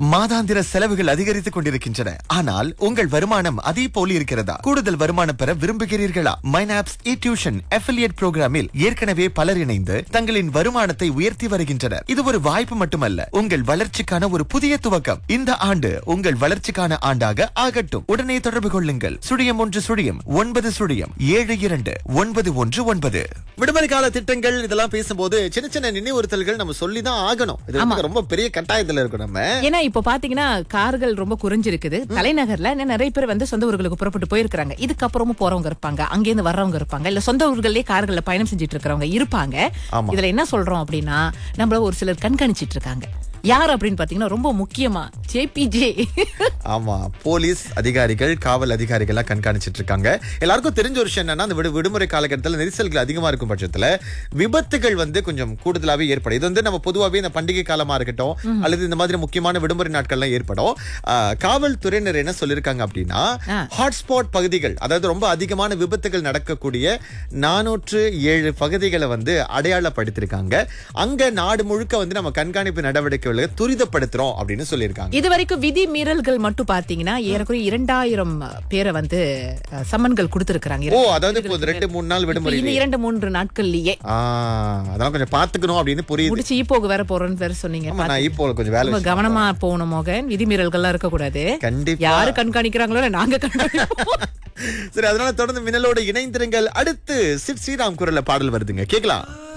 மாதாந்திர செலவுகள் அதிகரித்துக் கொண்டிருக்கின்றன ஆனால் உங்கள் வருமானம் அதே போல இருக்கிறதா கூடுதல் வருமானம் பெற விரும்புகிறீர்களா மைனாப்ஸ் இ டியூஷன் அஃபிலியேட் புரோகிராமில் ஏற்கனவே பலர் இணைந்து தங்களின் வருமானத்தை உயர்த்தி வருகின்றனர் இது ஒரு வாய்ப்பு மட்டுமல்ல உங்கள் வளர்ச்சிக்கான ஒரு புதிய துவக்கம் இந்த ஆண்டு உங்கள் வளர்ச்சிக்கான ஆண்டாக ஆகட்டும் உடனே தொடர்பு கொள்ளுங்கள் சுழியம் ஒன்று சுழியம் ஒன்பது சுழியம் ஏழு இரண்டு ஒன்பது ஒன்று ஒன்பது விடுமுறை கால திட்டங்கள் இதெல்லாம் பேசும்போது சின்ன சின்ன நினைவுறுத்தல்கள் நம்ம சொல்லிதான் ஆகணும் இது வந்து ரொம்ப பெரிய கட்டாயத்துல இருக்கும் நம்ம ஏன்னா இப்போ பாத்தீங்கன்னா கார்கள் ரொம்ப குறைஞ்சிருக்குது தலைநகர்ல இன்னும் நிறைய பேர் வந்து சொந்த ஊர்களுக்கு புறப்பட்டு போயிருக்காங்க இதுக்கப்புறமும் போறவங்க இருப்பாங்க அங்கேருந்து வர்றவங்க இருப்பாங்க இல்ல சொந்த ஊர்களே கார்கள்ல பயணம் செஞ்சுட்டு இருக்கிறவங்க இருப்பாங்க ஆமா. இதுல என்ன சொல்றோம் அப்படின்னா நம்மள ஒரு சிலர் கண்காணிச்சிட்டு இருக்காங்க யார் அப்படின்னு பாத்தீங்கன்னா ரொம்ப முக்கியமா ஜேபிஜே ஆமா போலீஸ் அதிகாரிகள் காவல் அதிகாரிகளா கண்காணிச்சிட்டு இருக்காங்க எல்லாருக்கும் தெரிஞ்ச ஒரு விஷயம் என்னன்னா அந்த விடு விடுமுறை காலகட்டத்தில் நெரிசல்கள் அதிகமா இருக்கும் பட்சத்துல விபத்துகள் வந்து கொஞ்சம் கூடுதலாவே ஏற்படும் இது வந்து நம்ம பொதுவாகவே இந்த பண்டிகை காலமா இருக்கட்டும் அல்லது இந்த மாதிரி முக்கியமான விடுமுறை நாட்கள்லாம் ஏற்படும் ஆஹ், காவல்துறையினர் என்ன சொல்லிருக்காங்க அப்படின்னா ஆ. ஹாட்ஸ்பாட் பகுதிகள் அதாவது ரொம்ப அதிகமான விபத்துகள் நடக்கக்கூடிய நானூற்று ஏழு பகுதிகளை வந்து அடையாளப்படுத்திருக்காங்க அங்க நாடு முழுக்க வந்து நம்ம கண்காணிப்பு நடவடிக்கைகளை துரிதப்படுத்துறோம் அப்படின்னு சொல்லியிருக்காங்க இது வரைக்கும் விதி மீறல்கள் மட்டும் பாத்தீங்கன்னா ஏறக்குறைய இரண்டாயிரம் பேரை வந்து அஹ், சம்மன்கள் கொடுத்திருக்கிறாங்க ஓ அதாவது இப்போ இந்த ரெண்டு மூணு நாள் இப்ப விடுமுறை இந்த இரண்டு மூன்று நாட்கள்லயே ஆ, அதெல்லாம் கொஞ்சம் பாத்துக்கணும் அப்படின்னு புரியுது முடிச்சு ஈப்போக்கு வேற போறோம்னு வேற சொன்னீங்க ஆமா, நான் இப்போ கொஞ்சம் வேலை ரொம்ப விஷயம் கவனமா போகணும் மோகன் விதிமீறல்கள்லாம் இருக்க கூடாது கண்டிப்பா யாரு கண்காணிக்கிறாங்களோ இல்ல நாங்க கண்காணிப்போம் சரி அதனால தொடர்ந்து மின்னலோட இணைந்திருங்கள் அடுத்து சிட் ஸ்ரீராம் குரல்ல பாடல் வருதுங்க கேக்கலாம்